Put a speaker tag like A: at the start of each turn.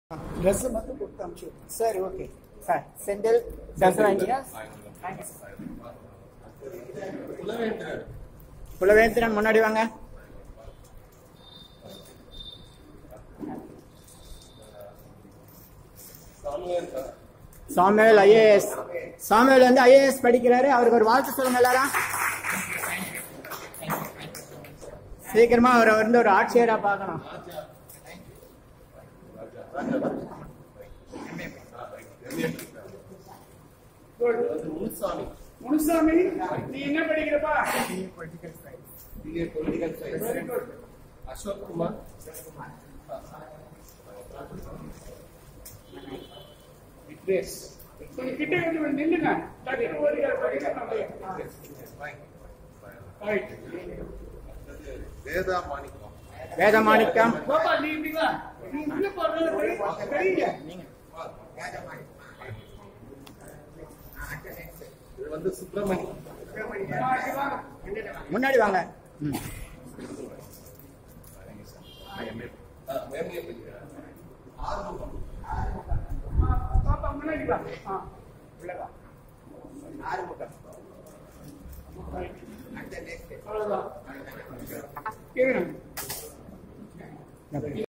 A: Dress மட்டும் கொடுத்து அனுப்பிச்சு சரி okay sir Senthil Dasara engineers Kulavendran முன்னாடி வாங்க சாமுவேல் ஐஏஎஸ் சாமுவேல் வந்து ஐஏஎஸ் படிக்கிறாரு அவருக்கு ஒரு வாழ்த்து சொல்லுங்க எல்லாரும் சீக்கிரமா அவரை வந்து ஒரு ஆட்சியரா பார்க்கணும்
B: முனுசாமி
A: முனுசாமி நீ என்ன படிக்கிறப்பா
B: BA political science Ashok Kumar Vignesh
A: கொஞ்சம் கிட்ட வந்து நில்லுங்க டக்குனு ஓடிக்கிற படிக்கிறேன் அப்படியே ரைட்
B: வேதா மாணிக்கம்
A: வேதமாணிக்கம் பாப்பா நீ இப்படி வா நீ உள்ள போறது தெரியுங்க
B: இது வந்து சுப்பிரமணி
A: முன்னாடி வாங்க ம்.
B: மேம்ஏ படிக்கிறார் ஆறுமுகம்
A: பாப்பா முன்னாடி வா ஆ உள்ள வா ஆறுமுகம் அவ்வளவுதான் இருங்க